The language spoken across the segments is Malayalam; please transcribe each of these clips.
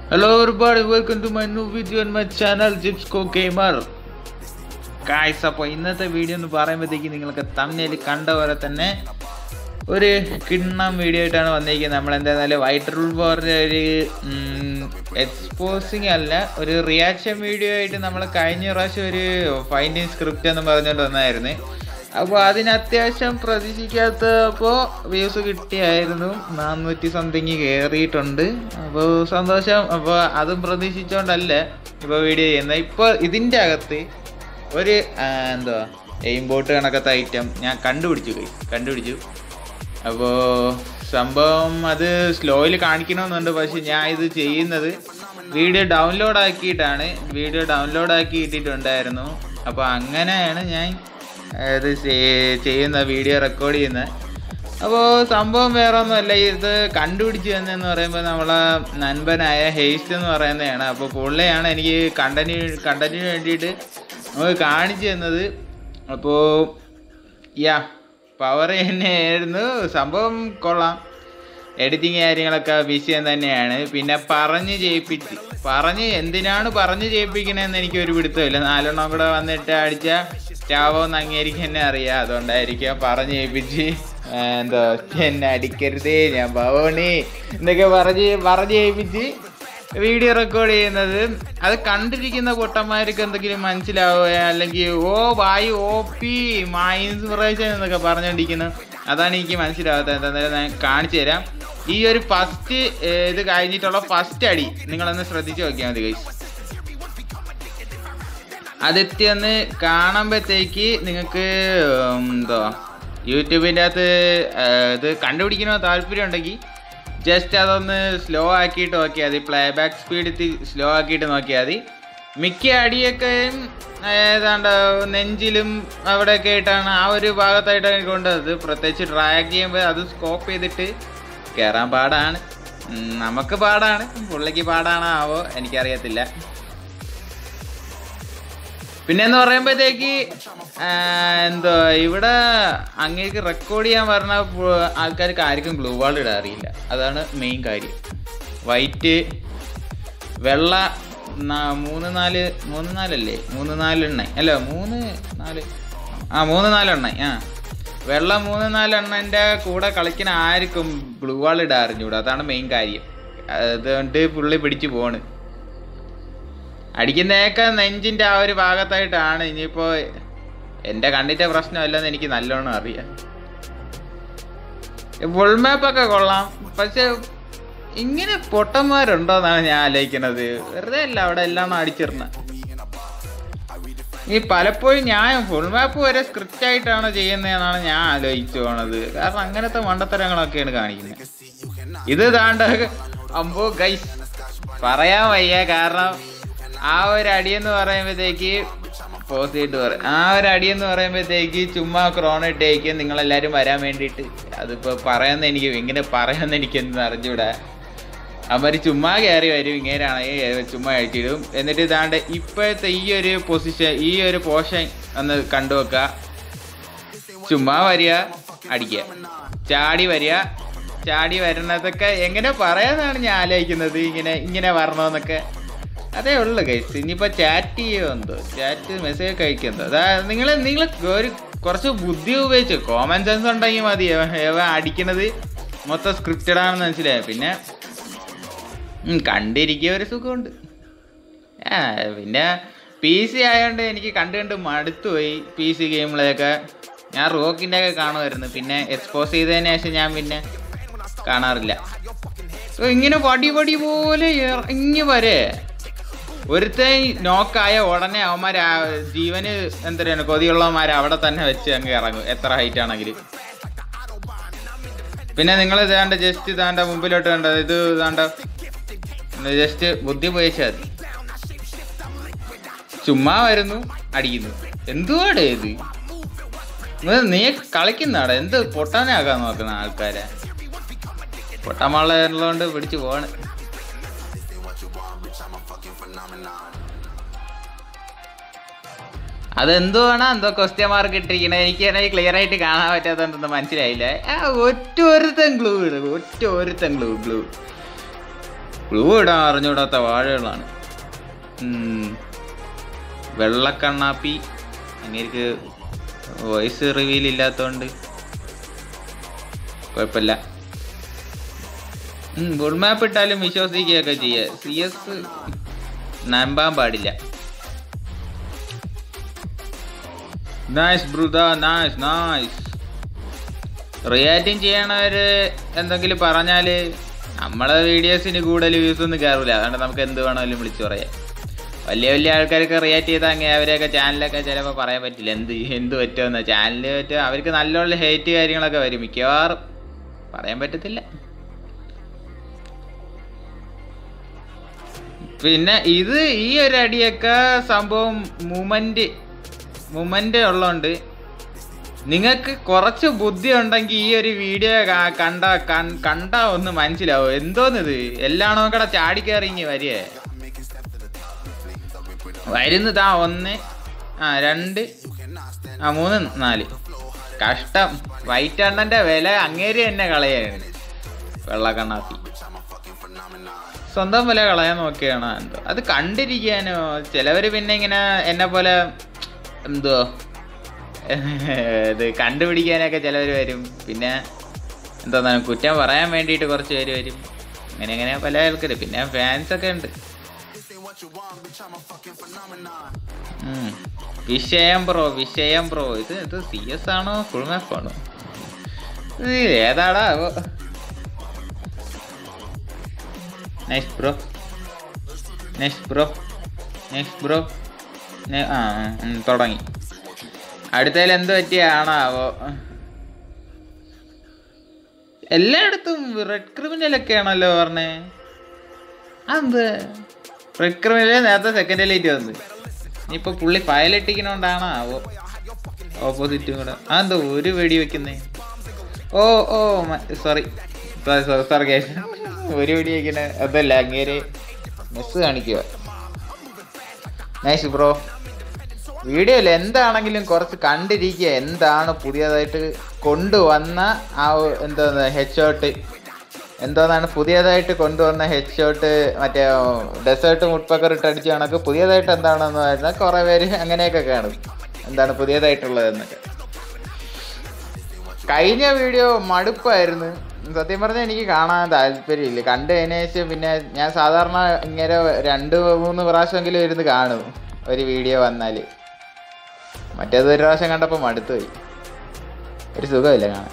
Hello everybody, welcome to my new video on my channel Gypsco Gamer. Guys അപ്പോൾ ഇന്നത്തെ വീഡിയോ എന്ന് പറയുമ്പോഴത്തേക്ക് നിങ്ങൾക്ക് തമ്മിൽ കണ്ട പോലെ തന്നെ ഒരു കിണ്ണം വീഡിയോ ആയിട്ടാണ് വന്നിരിക്കുന്നത് നമ്മൾ എന്തായാലും വൈറ്റ് റൂൾ ഫോറിൻ്റെ ഒരു എക്സ്പോസിങ് അല്ല ഒരു റിയാക്ഷൻ വീഡിയോ ആയിട്ട് നമ്മൾ കഴിഞ്ഞ പ്രാവശ്യം ഒരു ഫൈൻഡിങ് സ്ക്രിപ്റ്റ് എന്ന് പറഞ്ഞുകൊണ്ട് വന്നായിരുന്നു അപ്പോൾ അതിന് അത്യാവശ്യം പ്രതീക്ഷിക്കാത്തപ്പോൾ വ്യൂസ് കിട്ടിയായിരുന്നു നാനൂറ്റി സംതിങ് കയറിയിട്ടുണ്ട് അപ്പോൾ സന്തോഷം അപ്പോൾ അതും പ്രതീക്ഷിച്ചുകൊണ്ടല്ല ഇപ്പോൾ വീഡിയോ ചെയ്യുന്നത് ഇപ്പോൾ ഇതിൻ്റെ അകത്ത് ഒരു ആ, എന്തുവാ എയിം ബോട്ട് കണക്കത്തെ ഐറ്റം ഞാൻ കണ്ടുപിടിച്ചു കൈ കണ്ടുപിടിച്ചു അപ്പോൾ സംഭവം അത് സ്ലോയിൽ കാണിക്കണമെന്നുണ്ട് പക്ഷെ ഞാൻ ഇത് ചെയ്യുന്നത് വീഡിയോ ഡൗൺലോഡ് ആക്കിയിട്ടാണ് വീഡിയോ ഡൗൺലോഡ് ആക്കി ഇട്ടിട്ടുണ്ടായിരുന്നു അപ്പോൾ അങ്ങനെയാണ് ഞാൻ ഇത് ചെയ്- ചെയ്യുന്ന വീഡിയോ റെക്കോർഡ് ചെയ്യുന്നത് അപ്പോൾ സംഭവം വേറെ ഒന്നുമല്ല ഇത് കണ്ടുപിടിച്ച് തന്നെന്ന് പറയുമ്പോൾ നമ്മളെ നൻപനായ ഹെയ്സ്റ്റ് എന്ന് പറയുന്നതാണ് അപ്പോൾ പുള്ളിയാണ് എനിക്ക് കണ്ടന്റ് കണ്ടന്റിന് വേണ്ടിയിട്ട് നമുക്ക് കാണിച്ചു തന്നത് അപ്പോൾ യാ പവർ തന്നെയായിരുന്നു സംഭവം കൊള്ളാം എഡിറ്റിങ് കാര്യങ്ങളൊക്കെ വിഷയം തന്നെയാണ് പിന്നെ പറഞ്ഞ് ചെയ്യിപ്പിച്ച് പറഞ്ഞ് എന്തിനാണ് പറഞ്ഞ് ചെയ്യിപ്പിക്കണതെന്ന് എനിക്ക് ഒരു പിടുത്തമില്ല നാലെണ്ണം കൂടെ വന്നിട്ട് അടിച്ച ചാവോന്ന് അംഗീകരിക്കാൻ തന്നെ അറിയാം അതുകൊണ്ടായിരിക്കാം പറഞ്ഞ് ചെയ്യിപ്പിച്ച് ആ, എന്തോ എന്നെ അടിക്കരുതേ ഞാൻ പവണി എന്നൊക്കെ പറഞ്ഞ് പറഞ്ഞ് ചെയ്യിപ്പിച്ച് വീഡിയോ റെക്കോർഡ് ചെയ്യുന്നത് അത് കണ്ടിരിക്കുന്ന പൊട്ടന്മാർക്ക് എന്തെങ്കിലും മനസ്സിലാവുക അല്ലെങ്കിൽ ഓ വായു ഓ പി മൈ ഇൻസ്പിറേഷൻ എന്നൊക്കെ പറഞ്ഞുകൊണ്ടിരിക്കുന്നു അതാണ് എനിക്ക് മനസ്സിലാവാത്തത് എന്തായാലും ഞാൻ കാണിച്ചു തരാം ഈ ഒരു ഫസ്റ്റ് ഇത് കഴിഞ്ഞിട്ടുള്ള ഫസ്റ്റ് അടി നിങ്ങളൊന്ന് ശ്രദ്ധിച്ച് നോക്കിയാൽ മതി ഗൈസ് അതെത്തി ഒന്ന് കാണുമ്പോഴത്തേക്ക് നിങ്ങൾക്ക് എന്തോ യൂട്യൂബിൻ്റെ അകത്ത് ആ, ഇത് കണ്ടുപിടിക്കണമെന്ന് താല്പര്യം ഉണ്ടെങ്കിൽ ജസ്റ്റ് അതൊന്ന് സ്ലോ ആക്കിയിട്ട് നോക്കിയാൽ മതി പ്ലേ ബാക്ക് സ്പീഡ് സ്ലോ ആക്കിയിട്ട് നോക്കിയാൽ മതി മിക്ക അടിയൊക്കെ ഏതാണ്ട് നെഞ്ചിലും അവിടെയൊക്കെ ആയിട്ടാണ് ആ ഒരു ഭാഗത്തായിട്ടാണ് എനിക്ക് കൊണ്ടത് പ്രത്യേകിച്ച് ഡ്രാഗ് ചെയ്യുമ്പോൾ അത് സ്കോപ്പ് ചെയ്തിട്ട് കയറാൻ പാടാണ് ഉം, നമുക്ക് പാടാണ് പുള്ളിക്ക് പാടാണോ ആവോ എനിക്കറിയത്തില്ല പിന്നെ എന്ന് പറയുമ്പോഴത്തേക്ക് എന്തോ ഇവിടെ അങ്ങേക്ക് റെക്കോർഡ് ചെയ്യാൻ പറഞ്ഞ പു- ആൾക്കാർക്ക് ആർക്കും ഗ്ലൂ വാൾ ഇടാൻ അറിയില്ല അതാണ് മെയിൻ കാര്യം വൈറ്റ് വെള്ള നാ- മൂന്ന് നാല് മൂന്ന് നാലല്ലേ മൂന്ന് നാലെണ്ണ അല്ല മൂന്ന് നാല് ആ മൂന്ന് നാലെണ്ണ ആ വെള്ള മൂന്ന് നാലെണ്ണൻ്റെ കൂടെ കളിക്കുന്ന ആർക്കും ഗ്ലൂ വാൾ ഇടാൻ അറിഞ്ഞൂടാ അതാണ് മെയിൻ കാര്യം അതുകൊണ്ട് പുള്ളി പിടിച്ചു പോണ് അടിക്കുന്നതൊക്കെ നെഞ്ചിന്റെ ആ ഒരു ഭാഗത്തായിട്ടാണ് ഇനിയിപ്പോ എന്റെ കണ്ണിന്റെ പ്രശ്നമല്ലെന്ന് എനിക്ക് നല്ലോണം അറിയാം ഫുൾ മാപ്പൊക്കെ കൊള്ളാം പക്ഷെ ഇങ്ങനെ പൊട്ടന്മാരുണ്ടോന്നാണ് ഞാൻ ആലോചിക്കണത് വെറുതെ അല്ല അവിടെ എല്ലാം അടിച്ചിരുന്ന ഈ പലപ്പോഴും ഞാൻ ഫുൾ മാപ്പ് വരെ സ്ക്രിപ്റ്റ് ആയിട്ടാണ് ചെയ്യുന്നതെന്നാണ് ഞാൻ ആലോചിച്ചു പോണത് കാരണം അങ്ങനത്തെ മണ്ടത്തരങ്ങളൊക്കെയാണ് കാണിക്കുന്നത് ഇത് താണ്ട അമ്പോ ഗൈസ് പറയാൻ വയ്യ കാരണം ആ ഒരു അടിയെന്ന് പറയുമ്പോഴത്തേക്ക് പോസ് ചെയ്തിട്ട് പറയും ആ ഒരു അടിയെന്ന് പറയുമ്പോഴത്തേക്ക് ചുമ്മാ ക്രോൺ ഇട്ടേക്ക് നിങ്ങളെല്ലാവരും വരാൻ വേണ്ടിയിട്ട് അതിപ്പോൾ പറയാമെന്ന് എനിക്ക് ഇങ്ങനെ പറയാമെന്ന് എനിക്ക് എന്ത് അറിഞ്ഞൂടാ അവർ ചുമ്മാ കയറി വരും ഇങ്ങനെയാണെങ്കിൽ ചുമ്മാ അഴിച്ചിടും എന്നിട്ട് ഇതാണ്ട് ഇപ്പോഴത്തെ ഈ ഒരു പൊസിഷൻ ഈ ഒരു പോഷൻ ഒന്ന് കണ്ടു വെക്കുക ചുമ്മാ വരിക അടിക്കുക ചാടി വരിക ചാടി വരുന്നതൊക്കെ എങ്ങനെ പറയാന്നാണ് ഞാൻ ആലോചിക്കുന്നത് ഇങ്ങനെ ഇങ്ങനെ വരണമെന്നൊക്കെ അതേ ഉള്ളു കൈസ് ഇനിയിപ്പോ ചാറ്റ് ചെയ്യുമോ എന്തോ ചാറ്റ് മെസ്സേജ് കഴിക്കുമെന്തോ അതാ നിങ്ങൾ നിങ്ങൾ ഒരു കുറച്ച് ബുദ്ധി ഉപയോഗിച്ചു കോമൺ സെൻസ് ഉണ്ടെങ്കിൽ മതി എവ- എവ അടിക്കണത് മൊത്തം സ്ക്രിപ്റ്റഡ് ആണെന്ന് മനസ്സിലായി പിന്നെ ഉം, കണ്ടിരിക്കുക ഒരു സുഖമുണ്ട് ആ പിന്നെ പി സി ആയതുകൊണ്ട് എനിക്ക് കണ്ട് കണ്ട് മടുത്തുപോയി പി സി ഗെയിമുകളൊക്കെ ഞാൻ റോക്കിൻ്റെ ഒക്കെ കാണുമായിരുന്നു പിന്നെ എക്സ്പോസ് ചെയ്തതിന് ശേഷം ഞാൻ പിന്നെ കാണാറില്ല ഓ, ഇങ്ങനെ വടി വടി പോലെ ഇറങ്ങി വരെ ഒരുത്തൻ നോക്കായ ഉടനെ അവന്മാർ ജീവന് എന്തിനാണ് കൊതിയുള്ളവന്മാർ അവിടെ തന്നെ വെച്ച് അങ്ങ് ഇറങ്ങും എത്ര ഹൈറ്റ് ആണെങ്കിലും പിന്നെ നിങ്ങൾ ഇതാണ്ട് ജസ്റ്റ് ഇതാണ്ട മുമ്പിലോട്ട് കണ്ടത് ഇത് ഇതാണ്ട ജസ്റ്റ് ബുദ്ധി ഉപയോഗിച്ചാൽ മതി ചുമ്മാ വരുന്നു അടിക്കുന്നു എന്തുവാടേ ഇത് ഇത് നീ കളിക്കുന്നാടാ എന്ത് പൊട്ടാനാക്കാൻ നോക്കുന്ന ആൾക്കാരെ പൊട്ടാമുള്ളതുകൊണ്ട് പിടിച്ചു പോവാണ് അതെന്തുവാണ് എന്തോ ക്വസ്റ്റ്യൻ മാർക്ക് ഇട്ടിരിക്കണേ എനിക്ക് ക്ലിയർ ആയിട്ട് കാണാൻ പറ്റാത്തതുകൊണ്ടൊന്നും മനസ്സിലായില്ല ആ ഒറ്റ ഒരുത്തൻ ഗ്ലൂ ഇടും ഒറ്റ ഒരുത്തൻ ഗ്ലൂ ഗ്ലൂ ക്ലൂ ഇടാൻ അറിഞ്ഞുകൂടാത്ത വാഴകളാണ് ഉം. വെള്ളക്കണ്ണാപ്പി അങ്ങേക്ക് വോയിസ് റിവീൽ ഇല്ലാത്തതുകൊണ്ട് കുഴപ്പമില്ല ഫുൾ മാപ്പ് ഇട്ടാലും വിശ്വസിക്കുകയൊക്കെ ചെയ്യുക സി എസ് നമ്പാൻ പാടില്ല നൈസ് ബ്രുദ നൈസ് നൈസ് റിയാക്റ്റിംഗ് ചെയ്യണവര് എന്തെങ്കിലും പറഞ്ഞാല് നമ്മളെ വീഡിയോസിന് കൂടുതൽ വ്യൂസ് ഒന്നും കയറില്ല അതുകൊണ്ട് നമുക്ക് എന്ത് വേണമെങ്കിലും വിളിച്ചു പറയാം വലിയ വലിയ ആൾക്കാരൊക്കെ റിയാക്ട് ചെയ്താൽ അങ്ങനെ അവരെയൊക്കെ ചാനലൊക്കെ ചിലപ്പോൾ പറയാൻ പറ്റില്ല എന്ത് എന്ത് പറ്റുമെന്ന് ചാനലിൽ പറ്റും അവർക്ക് നല്ലോണം ഹേറ്റ് കാര്യങ്ങളൊക്കെ വരും മിക്കവാറും പറയാൻ പറ്റത്തില്ല പിന്നെ ഇത് ഈ ഒരു അടിയൊക്കെ സംഭവം മൂമെന്റ് മൂമെന്റ് ഉള്ളതുകൊണ്ട് നിങ്ങൾക്ക് കുറച്ച് ബുദ്ധി ഉണ്ടെങ്കിൽ ഈ ഒരു വീഡിയോ കണ്ട കൺ- കണ്ടാ ഒന്ന് മനസ്സിലാവും എന്തോന്നിത് എല്ലാണോ കൂടെ ചാടിക്കയറി ഇങ്ങി വരിക വരുന്നതാ ഒന്ന് ആ രണ്ട് ആ മൂന്ന് നാല് കഷ്ടം വൈറ്റ് അണ്ണന്റെ വില അങ്ങേര് തന്നെ കളയാണ് വെള്ളക്കണ്ണാപ്പി സ്വന്തം വില കളയാൻ നോക്കിയാണ് എന്തോ അത് കണ്ടിരിക്കാനോ ചിലവര് പിന്നെ ഇങ്ങനെ എന്നെ പോലെ എന്തോ ഇത് കണ്ടുപിടിക്കാനൊക്കെ ചിലവർ വരും പിന്നെ എന്തോന്നാണ് കുറ്റം പറയാൻ വേണ്ടിയിട്ട് കുറച്ച് പേര് വരും അങ്ങനെ അങ്ങനെ പല ആൾക്കാർ പിന്നെ ഫാൻസ് ഒക്കെ ഉണ്ട് ഉം. വിഷയം ബ്രോ വിഷയം ബ്രോ ഇത് ഇത് സി എസ് ആണോ ഫുൾ മാപ്പ് ആണോ ഇത് ഏതാടാ nice bro nice bro nice bro ആ ഉം, തുടങ്ങി അടുത്തതിൽ എന്ത് പറ്റിയാണാവോ എല്ലായിടത്തും റെഡ് ക്രിമിനൽ ഒക്കെ ആണല്ലോ പറഞ്ഞേ അതെന്ത് റെഡ് ക്രിമിനൽ നേരത്തെ സെക്കൻഡ് ലൈറ്റ് വന്ന് ഇനിയിപ്പോ പുള്ളി ഫയലിട്ടിക്കണോണ്ടാണോ ആവോ ഓപ്പോസിറ്റും കൂടെ അതെന്തോ ഒരു വെടി വെക്കുന്നേ ഓ ഓ സോറി സോറി കേസ് ഒരു വെടി വെക്കണ അതല്ല അങ്ങേര് മെസ്സ് കാണിക്കുക നൈസ് ബ്രോ വീഡിയോയിൽ എന്താണെങ്കിലും കുറച്ച് കണ്ടിരിക്കുക എന്താണ് പുതിയതായിട്ട് കൊണ്ടുവന്ന ആ ഒ- എന്തോന്ന് ഹെഡ് ഷോട്ട് എന്തോന്നാണ് പുതിയതായിട്ട് കൊണ്ടുവന്ന ഹെഡ് ഷോട്ട് മറ്റേ ഡെസേർട്ട് മുട്ട്പക്കർ ഇട്ട് അടിച്ച കണക്ക് പുതിയതായിട്ട് എന്താണെന്ന് പറഞ്ഞാൽ കുറേ പേര് അങ്ങനെയൊക്കെ കാണും എന്താണ് പുതിയതായിട്ടുള്ളതെന്നൊക്കെ കഴിഞ്ഞ വീഡിയോ മടുപ്പായിരുന്നു സത്യം പറഞ്ഞാൽ എനിക്ക് കാണാൻ താല്പര്യമില്ല കണ്ടു കഴിഞ്ഞ ശേഷം പിന്നെ ഞാൻ സാധാരണ ഇങ്ങനെ രണ്ട് മൂന്ന് പ്രാവശ്യമെങ്കിലും ഇരുന്ന് കാണും ഒരു വീഡിയോ വന്നാൽ മറ്റേത് ഒരു പ്രാവശ്യം കണ്ടപ്പോൾ മടുത്തു പോയി ഒരു സുഖമില്ല കാണാൻ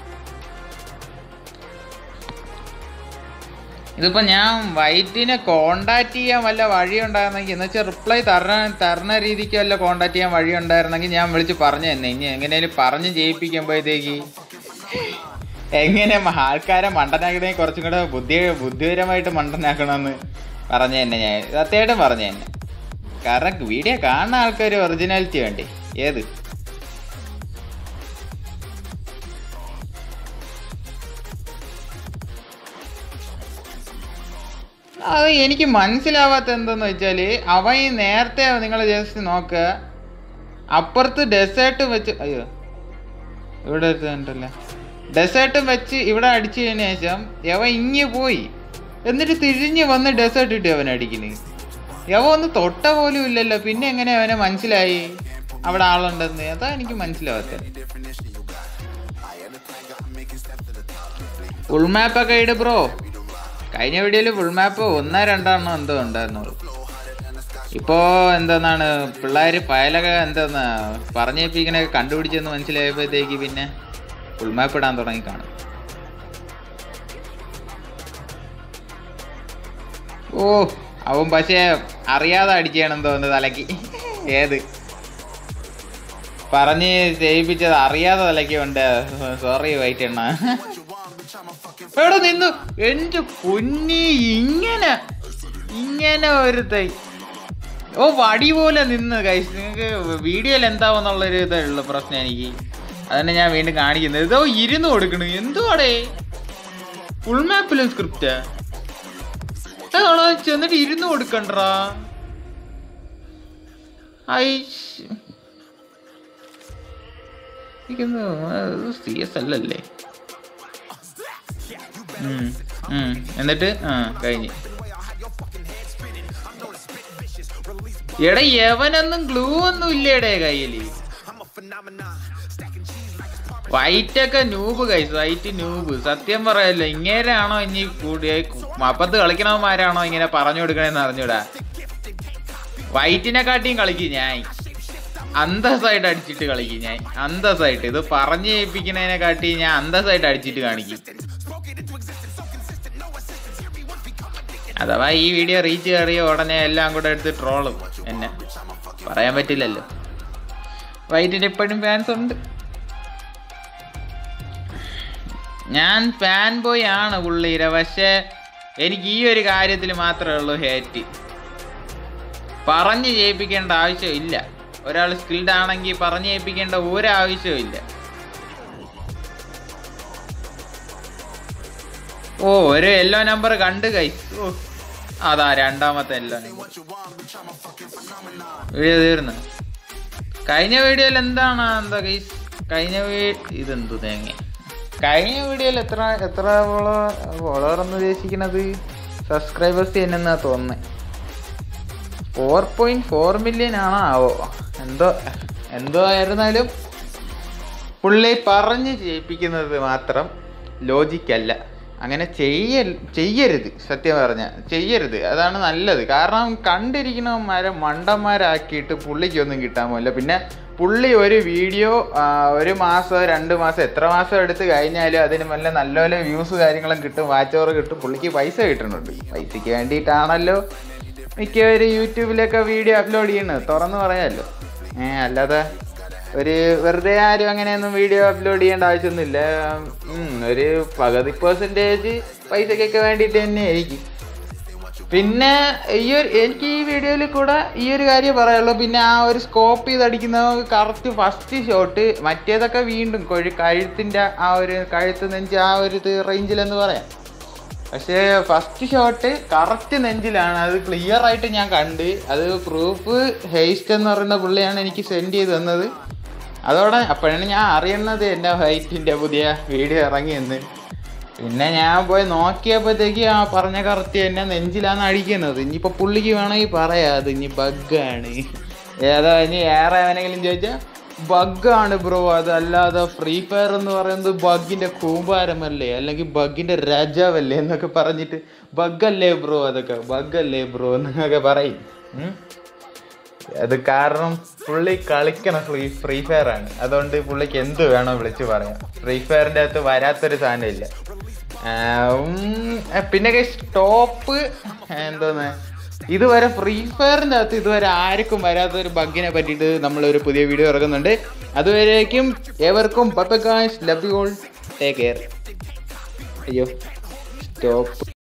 ഇതിപ്പോ ഞാൻ വൈറ്റിനെ കോണ്ടാക്ട് ചെയ്യാൻ വല്ല വഴി ഉണ്ടായിരുന്നെങ്കിൽ എന്ന് വെച്ചാൽ റിപ്ലൈ തരണ തരണ രീതിക്ക് വല്ല കോണ്ടാക്ട് ചെയ്യാൻ വഴി ഉണ്ടായിരുന്നെങ്കിൽ ഞാൻ വിളിച്ച് പറഞ്ഞു തന്നെ ഇനി എങ്ങനെയാലും പറഞ്ഞ് ചെയ്യിപ്പിക്കുമ്പോഴത്തേക്ക് എങ്ങനെ മ- ആൾക്കാരെ മണ്ടനാക്കണേ കുറച്ചും കൂടെ ബുദ്ധി ബുദ്ധിപരമായിട്ട് മണ്ടനാക്കണമെന്ന് പറഞ്ഞു തന്നെ ഞാൻ സത്യമായിട്ടും പറഞ്ഞു തന്നെ കാരണം വീഡിയോ കാണുന്ന ആൾക്കാർ ഒറിജിനാലിറ്റി വേണ്ടേ ഏത് അത് എനിക്ക് മനസ്സിലാവാത്ത എന്തെന്ന് വെച്ചാല് അവൻ ഈ നേരത്തെ നിങ്ങൾ ജസ്റ്റ് നോക്കുക അപ്പുറത്ത് ഡെസേർട്ട് വെച്ച് അയ്യോ ഇവിടെ ഉണ്ടല്ലേ ഡെസേർട്ടും വെച്ച് ഇവിടെ അടിച്ചു കഴിഞ്ഞ ശേഷം യവൻ ഇങ്ങ് പോയി എന്നിട്ട് തിരിഞ്ഞ് വന്ന് ഡെസേർട്ട് ഇട്ട് അവൻ അടിക്കുന്നു യവ ഒന്ന് തൊട്ട പോലും ഇല്ലല്ലോ പിന്നെ എങ്ങനെ അവനെ മനസ്സിലായി അവിടെ ആളുണ്ടെന്ന് അതാ എനിക്ക് മനസ്സിലാവാത്ത ഫുൾ മാപ്പ് ഒക്കെ ഇട് ബ്രോ കഴിഞ്ഞ വീഡിയോയിൽ ഫുൾ മാപ്പ് ഒന്നോ രണ്ടെണ്ണം എന്തോ ഉണ്ടായിരുന്നുള്ളൂ ഇപ്പോ എന്തെന്നാണ് പിള്ളേര് ഫയലൊക്കെ എന്തെന്നാ പറഞ്ഞേപ്പിക്കണൊക്കെ കണ്ടുപിടിച്ചെന്ന് മനസ്സിലായപ്പോഴത്തേക്ക് പിന്നെ ഫുൾ മാപ്പ് ഇടാൻ തുടങ്ങി കാണും ഓ അവൻ പക്ഷേ അറിയാതെ അടിച്ചാണെന്ന് തോന്നുന്നു തലക്ക് ഏത് പറഞ്ഞ് ചെയ്യിപ്പിച്ചത് അറിയാതെ തലക്ക് ഉണ്ട് സോറി വൈറ്റ് എണ്ണ എവിടെ നിന്നു എന്റെ കുഞ്ഞി ഇങ്ങനെ ഇങ്ങനെ ഒരു തൈ ഓ വടി പോലെ നിന്ന് കൈസ് നിങ്ങൾക്ക് വീഡിയോയിൽ എന്താവെന്നുള്ളൊരു ഇതേ ഉള്ളു പ്രശ്നം എനിക്ക് അതന്നെ ഞാൻ വീണ്ടും കാണിക്കുന്നത് ഇതോ ഇരുന്ന് കൊടുക്കണു എന്തുവാടേ ഫുൾ മാപ്പിലും സ്ക്രിപ്റ്റ് അതാണോ ചെന്നിട്ട് ഇരുന്ന് കൊടുക്കണ്ടാ സി എസ് അല്ലല്ലേ ഉം, ഉം. എന്നിട്ട് ആ കഴിഞ്ഞ് എടാ യവനൊന്നും ഗ്ലൂ ഒന്നും ഇല്ലേടേ കയ്യില് വൈറ്റ് ഒക്കെ നൂബ് കൈസ് വൈറ്റ് നൂബ് സത്യം പറയല്ലോ ഇങ്ങേരാണോ ഇനി കൂടിയ മപ്പത്ത് കളിക്കണവന്മാരാണോ ഇങ്ങനെ പറഞ്ഞു കൊടുക്കണേന്ന് അറിഞ്ഞൂടാ വൈറ്റിനെ കാട്ടിയും കളിക്കും ഞാൻ അന്തസ്സായിട്ട് അടിച്ചിട്ട് കളിക്കും ഞാൻ അന്തസ്സായിട്ട് ഇത് പറഞ്ഞു ഏൽപ്പിക്കണതിനെ കാട്ടി ഞാൻ അന്തസ്സായിട്ട് അടിച്ചിട്ട് കാണിക്കും അഥവാ ഈ വീഡിയോ റീച്ച് കയറിയ ഉടനെ എല്ലാം കൂടെ എടുത്ത് ട്രോളും എന്നെ പറയാൻ പറ്റില്ലല്ലോ വൈറ്റിന് ഇപ്പോഴും ഫാൻസ് ഉണ്ട് ഞാൻ ഫാൻ ബോയ് ആണ് പുള്ളീരെ പക്ഷെ എനിക്ക് ഈ ഒരു കാര്യത്തിൽ മാത്രമേ ഉള്ളൂ ഹേറ്റ് പറഞ്ഞ് ചെയ്യിപ്പിക്കേണ്ട ആവശ്യമില്ല ഒരാൾ സ്കിൽഡ് ആണെങ്കിൽ പറഞ്ഞ് ചെയ്യിപ്പിക്കേണ്ട ഒരു ആവശ്യവും ഇല്ല ഓ ഒരു യെല്ലോ നമ്പർ കണ്ട് കൈ ഓ അതാ രണ്ടാമത്തെ യെല്ലോ നമ്പർ വീഡിയോ തീർന്നു കഴിഞ്ഞ വീഡിയോയിൽ എന്താണ് എന്താ കൈസ് കഴിഞ്ഞ വീ ഇതെന്തു തേങ്ങ കഴിഞ്ഞ വീഡിയോയിൽ എത്ര എത്ര ഫോളോവർ എന്ന് ഉദ്ദേശിക്കുന്നത് സബ്സ്ക്രൈബേഴ്സ് എന്നാ തോന്നുന്നത് ഫോർ പോയിന്റ് ഫോർ മില്യൺ ആണോ ആവോ എന്തോ എന്തോ ആയിരുന്നാലും പുള്ളി പറഞ്ഞ് ചെയ്യിപ്പിക്കുന്നത് മാത്രം ലോജിക്കല്ല അങ്ങനെ ചെയ്യ ചെയ്യരുത് സത്യം പറഞ്ഞ ചെയ്യരുത് അതാണ് നല്ലത് കാരണം കണ്ടിരിക്കണവന്മാരെ മണ്ടന്മാരാക്കിയിട്ട് പുള്ളിക്കൊന്നും കിട്ടാൻ പോലില്ല പിന്നെ പുള്ളി ഒരു വീഡിയോ ഒരു മാസം രണ്ട് മാസം എത്ര മാസം എടുത്ത് കഴിഞ്ഞാലും അതിന് വല്ല നല്ല നല്ല വ്യൂസ് കാര്യങ്ങളും കിട്ടും വാച്ച് ഓവർ കിട്ടും പുള്ളിക്ക് പൈസ കിട്ടുന്നുണ്ട് പൈസയ്ക്ക് വേണ്ടിയിട്ടാണല്ലോ മിക്കവരും യൂട്യൂബിലൊക്കെ വീഡിയോ അപ്ലോഡ് ചെയ്യണത് തുറന്ന് പറയാമല്ലോ ഏ അല്ലാതെ ഒരു വെറുതെ ആരും അങ്ങനെയൊന്നും വീഡിയോ അപ്ലോഡ് ചെയ്യേണ്ട ആവശ്യമൊന്നുമില്ല ഉം, ഒരു പകുതി പെർസെൻറ്റേജ് പൈസക്കൊക്കെ വേണ്ടിയിട്ട് തന്നെ ആയിരിക്കും പിന്നെ ഈ ഒരു എനിക്ക് ഈ വീഡിയോയിൽ കൂടെ ഈ ഒരു കാര്യം പറയുള്ളൂ പിന്നെ ആ ഒരു സ്കോപ്പ് ചെയ്ത് അടിക്കുന്ന കറക്റ്റ് ഫസ്റ്റ് ഷോട്ട് മറ്റേതൊക്കെ വീണ്ടും കൊഴി കഴുത്തിൻ്റെ ആ ഒരു കഴുത്ത് നെഞ്ച് ആ ഒരു ഇത് റേഞ്ചിലെന്ന് പറയാം പക്ഷേ ഫസ്റ്റ് ഷോട്ട് കറക്റ്റ് നെഞ്ചിലാണ് അത് ക്ലിയർ ആയിട്ട് ഞാൻ കണ്ട് അത് പ്രൂഫ് ഹെയ്സ്റ്റ് എന്ന് പറയുന്ന പുള്ളിയാണ് എനിക്ക് സെൻഡ് ചെയ്ത് തന്നത് അതോടെ അപ്പോഴാണ് ഞാൻ അറിയുന്നത് എൻ്റെ ഹൈറ്റിൻ്റെ പുതിയ വീഡിയോ ഇറങ്ങിയെന്ന് പിന്നെ ഞാൻ പോയി നോക്കിയപ്പോഴത്തേക്ക് ആ പറഞ്ഞ കറക്റ്റ് എന്നെ നെഞ്ചിലാണ് അടിക്കുന്നത് ഇനിയിപ്പോൾ പുള്ളിക്ക് വേണമെങ്കിൽ പറയാം അത് ഇനി ബഗ്ഗാണ് ഏതാ ഇനി ഏറെ ആണെങ്കിലും ചോദിച്ചാൽ ബഗ്ഗാണ് ബ്രോ അതല്ലാതെ ഫ്രീ ഫയർ എന്ന് പറയുന്നത് ബഗ്ഗിന്റെ കൂമ്പാരമല്ലേ അല്ലെങ്കിൽ ബഗ്ഗിന്റെ രാജാവല്ലേ എന്നൊക്കെ പറഞ്ഞിട്ട് ബഗ്ഗല്ലേ ബ്രോ അതൊക്കെ ബഗ്ഗല്ലേ ബ്രോ എന്നൊക്കെ പറയും ഉം. അത് കാരണം പുള്ളി കളിക്കണ ഫ്രീ ഫ്രീ ഫയർ ആണ് അതുകൊണ്ട് പുള്ളിക്ക് എന്ത് വേണോ വിളിച്ച് പറയാം ഫ്രീ ഫയറിന്റെ അകത്ത് വരാത്തൊരു സാധനം ഇല്ല ആ, ഉം, പിന്നെ ടോപ്പ് എന്തോന്ന് ഇതുവരെ ഫ്രീ ഫയറിന്റെ അകത്ത് ഇതുവരെ ആർക്കും വരാത്ത ഒരു ബഗ്ഗിനെ പറ്റിയിട്ട് നമ്മൾ ഒരു പുതിയ വീഡിയോ ഇറക്കുന്നുണ്ട് അതുവരേക്കും ഏവർക്കും love you all take care അയ്യോ സ്റ്റോപ്പ്